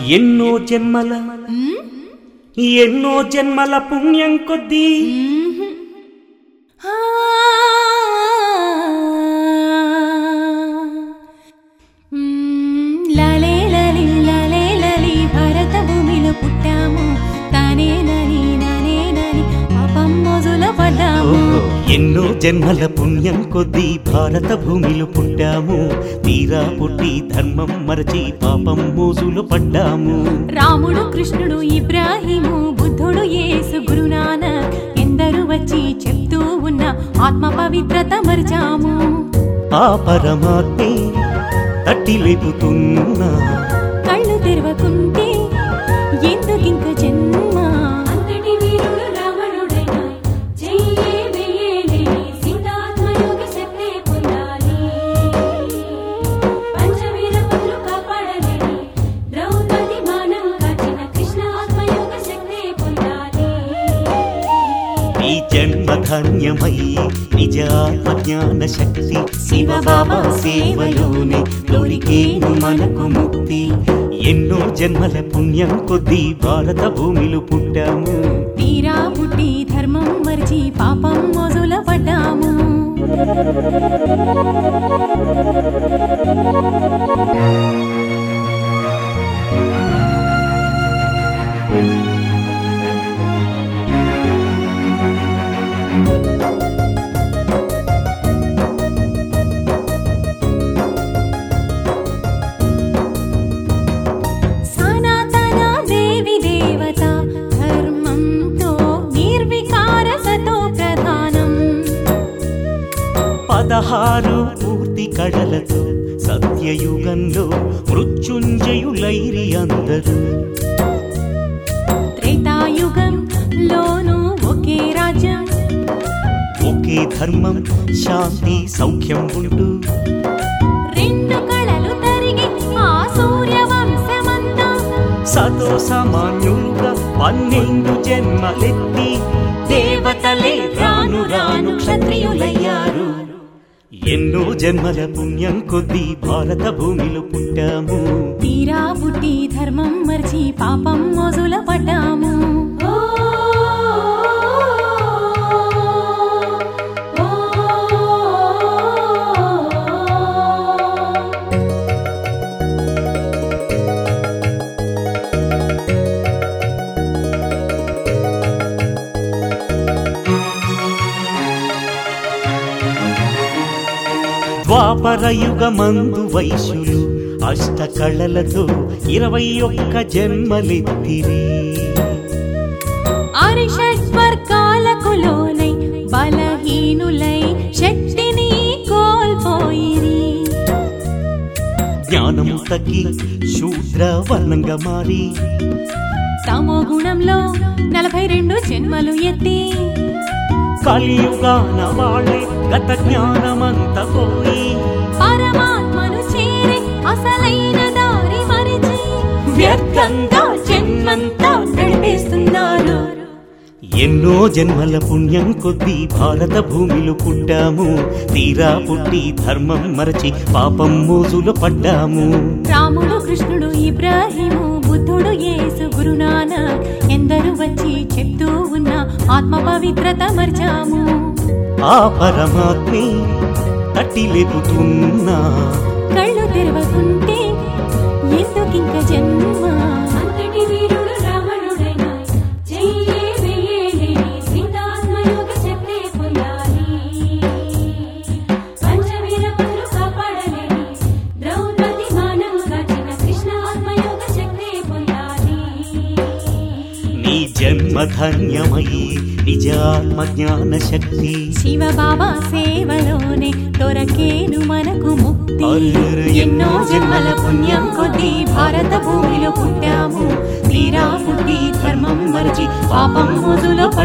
ఎన్నో జన్మల ఎన్నో జన్మల పుణ్యం కొద్దీ ఆ. మ్మ్, లాలే లాలి లాలే లాలి భారత భూమిలో పుట్టాము తానే నని నానే నని పాపం మోజుల పడ్డాము ఓహో, ఎన్నో జన్మల పుణ్యం కొద్దీ భారత భూమిలో పుట్టాము తీరా పుట్టి ధర్మం మరచి పాపం మోజులు పడ్డాము రాముడు కృష్ణుడు ఇబ్రాహిము బుద్ధుడు యేసు గురునానక్ ఎందరు వచ్చి చెప్తూ ఉన్న ఆత్మ పవిత్రత మరిచాము ఆ పరమాత్మే తట్టి లేపుతున్నా కళ్ళు తెరవకుంటే ఎందుకింక జన్మ అంతటి వీరుడు రావణుడైన చెయ్యే వెయ్యేలేని సీతాత్మయోగ శక్తే పొందాలి పంచవీర పుత్రు కాపాడలేని ద్రౌపది మానం కాచిన కృష్ణ ఆత్మయోగ శక్తే పొందాలి ఈ జన్మ ధన్యమై నిజాత్మ జ్ఞాన శక్తి శివ బాబా సేవలోనే దొరికేను మనకు ముక్తి ఎన్నో జన్మల పుణ్యం కొద్దీ భారత భూమిలో పుట్టాము తీరా పుట్టి ధర్మం మరిచి పాపం మోజుల పడ్డాము సనాతన దేవి దేవత ధర్మంతో నిర్వికారసతో ప్రధానం పదహారు పూర్తి కళలతో సత్యయుగంలో మృత్యుంజయులైరి అందరూ త్రేతాయుగంలోనూ ఒకే రాజ్యం ఒకే ధర్మం శాంతి సౌఖ్యం ఉంటూ రెండు కళలు తరిగి ఆ సూర్యవంశమంతా సతో సామాన్యులుగా పన్నెండు జన్మలెత్తి దేవతలే రాను రాను క్షత్రియులయ్యారు ఎన్నో జన్మల పుణ్యం కొద్దీ భారత భూమిలో పుట్టాము తీరా పుట్టి ధర్మం మరిచి పాపం మోజుల పడ్డాము ద్వాపర యుగమందు వైశ్యులు అష్ట కళలతో ఇరవై ఒక్క జన్మలెత్తిరి అరిషడ్వర్గాలకు లోనై బలహీనులై శక్తిని కోల్పోయిరి జ్ఞానం తగ్గి శూద్ర వర్ణంగా మారి తమో గుణంలో నలభై రెండు జన్మలు ఎత్తి కలియుగాన వాళ్ళే గత జ్ఞానమంత పోయి పరమాత్మను చేరి అసలైన దారి మరిచి వ్యర్థంగా జన్మంతా గడిపేస్తున్నారు ఎన్నో జన్మల పుణ్యం కొద్దీ భారత భూమిలో పుట్టాము తీరా పుట్టి ధర్మం మరచి పాపం మోజులు పడ్డాము రాముడు కృష్ణుడు ఇబ్రాహిము బుద్ధుడు యేసు గురునానక్ ఎందరు వచ్చి చెప్తూ ఉన్న ఆత్మ పవిత్రత మర్చాము ఆ పరమాత్మే తట్టి లేపుతున్నా కళ్ళు తెరవకుంటే ఎందుకింక జన్మ అంతటి వీరుడు రావణుడైన చెయ్యే వెయ్యేలేని సీతాత్మయోగ శక్తే పొందాలి పంచవీర పుత్రు కాపాడలేని ద్రౌపది మానం కాచిన కృష్ణ ఆత్మయోగ శక్తే పొందాలి నీ జన్మ ధన్యమయి నిజాత్మ జ్ఞాన శక్తి శివ బాబా సేవలోనే దొరకేను మనకు ముక్తి అరెరె ఎన్నో జన్మల పుణ్యం కొద్దీ భారత భూమిలో పుట్టాము తీరా పుట్టి ధర్మం మరచి పాపం మోజులో